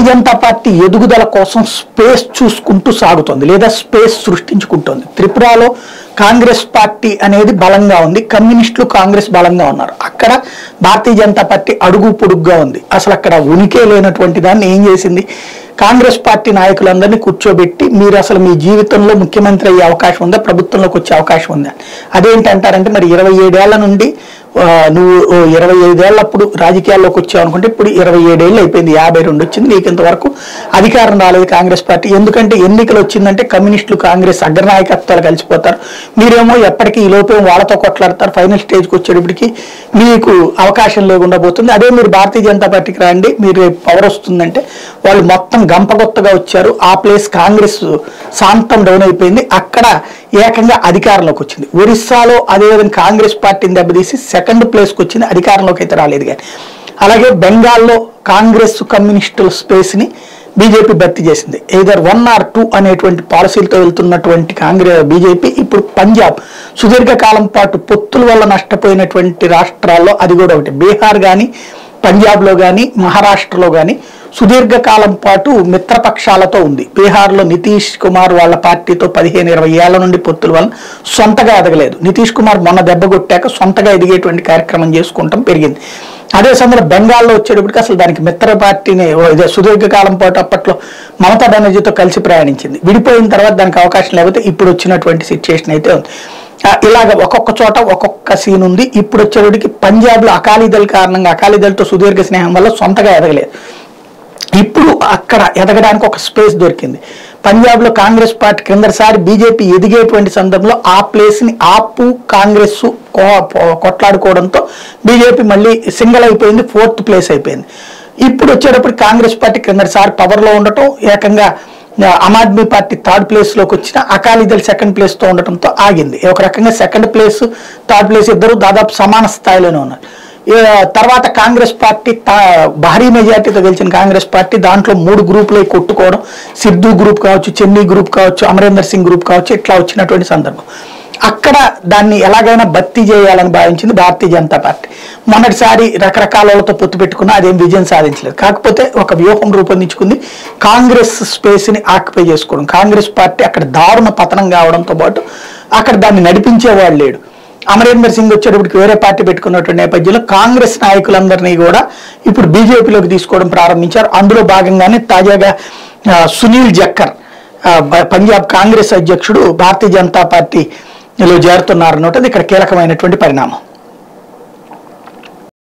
Janata party ఎదుగుదల కోసం space చూసుకుంటూ సాగుతోంది లేదా స్పేస్ సృష్టించుకుంటోంది త్రిపురలో కాంగ్రెస్ పార్టీ అనేది బలంగా ఉంది కమ్యూనిస్టులు కాంగ్రెస్ బలంగా ఉన్నారు అక్కడ భారతీయ జనతా పార్టీ అడుగు పొడుగ్గా ఉంది అసలు అక్కడ ఉనికే లేనటువంటి దాన్ని ఏం చేసింది కాంగ్రెస్ పార్టీ నాయకులందరినీ కూర్చోబెట్టి మీరు అసలు మీ జీవితంలో ముఖ్యమంత్రి అయ్యే అవకాశం ఉందా ప్రభుత్వంలోకి వచ్చే అవకాశం ఉందా అదేంటంటారంటే మరి ఇరవై ఏడేళ్ల నుండి ఆ, నువ్వు ఓ ఇరవై ఐదేళ్లప్పుడు రాజకీయాల్లోకి వచ్చావు అనుకుంటే ఇప్పుడు ఇరవై ఏడేళ్ళు అయిపోయింది యాభై రెండు వచ్చింది నీకు ఇంతవరకు అధికారం రాలేదు కాంగ్రెస్ పార్టీ ఎందుకంటే ఎన్నికలు వచ్చిందంటే కమ్యూనిస్టులు కాంగ్రెస్ అగ్రనాయకత్వాలు కలిసిపోతారు మీరేమో ఎప్పటికీ ఈ లోపం వాళ్ళతో కొట్లాడతారు ఫైనల్ స్టేజ్కి వచ్చేటప్పటికి మీకు అవకాశం లేకుండా పోతుంది అదే మీరు భారతీయ జనతా పార్టీకి రండి మీరు రేపు పవర్ వస్తుందంటే వాళ్ళు మొత్తం గంపగొత్తగా వచ్చారు ఆ ప్లేస్ కాంగ్రెస్ శాంతం డౌన్ అయిపోయింది అక్కడ ఏకంగా అధికారంలోకి వచ్చింది ఒరిస్సాలో అదేవిధంగా కాంగ్రెస్ పార్టీని దెబ్బతీసి సెకండ్ ప్లేస్కి వచ్చింది అధికారంలోకి అయితే రాలేదు కానీ అలాగే బెంగాల్లో కాంగ్రెస్ కమ్యూనిస్టుల స్పేస్ని బీజేపీ భర్తీ చేసింది ఏదర్ వన్ ఆర్ టూ అనేటువంటి పాలసీలతో వెళ్తున్నటువంటి కాంగ్రెస్ బీజేపీ ఇప్పుడు పంజాబ్ సుదీర్ఘకాలం పాటు పొత్తుల వల్ల నష్టపోయినటువంటి రాష్ట్రాల్లో అది కూడా ఒకటి బీహార్ కానీ పంజాబ్లో కానీ మహారాష్ట్రలో కానీ సుదీర్ఘకాలం పాటు మిత్రపక్షాలతో ఉంది బీహార్లో నితీష్ కుమార్ వాళ్ళ పార్టీతో పదిహేను ఇరవై ఏళ్ల నుండి పొత్తుల వల్ల సొంతగా ఎదగలేదు నితీష్ కుమార్ మొన్న దెబ్బ కొట్టాక సొంతగా ఎదిగేటువంటి కార్యక్రమం చేసుకుంటాం పెరిగింది అదే సమయంలో బెంగాల్లో వచ్చేటప్పటికి అసలు దానికి మిత్ర పార్టీని ఓ ఇదే సుదీర్ఘకాలం పాటు అప్పట్లో మమతా బెనర్జీతో కలిసి ప్రయాణించింది విడిపోయిన తర్వాత దానికి అవకాశం లేకపోతే ఇప్పుడు వచ్చినటువంటి సిచ్యుయేషన్ అయితే ఉంది ఆ, ఇలాగ ఒక్కొక్క చోట ఒక్కొక్క సీన్ ఉంది ఇప్పుడు వచ్చేటికి పంజాబ్లో అకాలీదళ కారణంగా అకాలీదళతో సుదీర్ఘ స్నేహం వల్ల సొంతగా ఎదగలేదు ఇప్పుడు అక్కడ ఎదగడానికి ఒక స్పేస్ దొరికింది పంజాబ్లో కాంగ్రెస్ పార్టీ క్రిందసారి బీజేపీ ఎదిగేటువంటి సందర్భంలో ఆ ప్లేస్ని ఆపు కాంగ్రెస్ కో- పో- కొట్లాడుకోవడంతో బీజేపీ మళ్ళీ సింగిల్ అయిపోయింది ఫోర్త్ ప్లేస్ అయిపోయింది ఇప్పుడు వచ్చేటప్పుడు కాంగ్రెస్ పార్టీ క్రిందసారి పవర్లో ఉండటం ఏకంగా ఆ, ఆమ్ ఆద్మీ పార్టీ థర్డ్ ప్లేస్ లోకి వచ్చిన అకాలీదళ్ సెకండ్ ప్లేస్ తో ఉండటంతో ఆగింది ఒక రకంగా సెకండ్ ప్లేస్ థర్డ్ ప్లేస్ ఇద్దరు దాదాపు సమాన స్థాయిలోనే ఉన్నారు ఈ తర్వాత కాంగ్రెస్ పార్టీ తా- భారీ మెజార్టీతో గెలిచిన కాంగ్రెస్ పార్టీ దాంట్లో మూడు గ్రూపులు కొట్టుకోవడం సిద్ధు గ్రూప్ కావచ్చు చెన్నీ గ్రూప్ కావచ్చు అమరేందర్ సింగ్ గ్రూప్ కావచ్చు ఇట్లా వచ్చినటువంటి సందర్భం అక్కడ దాన్ని ఎలాగైనా భర్తీ చేయాలని భావించింది భారతీయ జనతా పార్టీ మొన్నటిసారి రకరకాల వాళ్ళతో పొత్తు పెట్టుకున్నా అదేం విజయం సాధించలేదు కాకపోతే ఒక వ్యూహం రూపొందించుకుంది కాంగ్రెస్ స్పేస్ని ఆక్యుపై చేసుకోవడం కాంగ్రెస్ పార్టీ అక్కడ దారుణ పతనం కావడంతో పాటు అక్కడ దాన్ని నడిపించేవాడు లేడు అమరేందర్ సింగ్ వచ్చేటప్పటికి వేరే పార్టీ పెట్టుకున్నటువంటి నేపథ్యంలో కాంగ్రెస్ నాయకులందరినీ కూడా ఇప్పుడు బీజేపీలోకి తీసుకోవడం ప్రారంభించారు అందులో భాగంగానే తాజాగా ఆ, సునీల్ జక్కర్ ఆ, బ- పంజాబ్ కాంగ్రెస్ అధ్యక్షుడు భారతీయ జనతా పార్టీలో చేరుతున్నారన్నది ఇక్కడ కీలకమైనటువంటి పరిణామం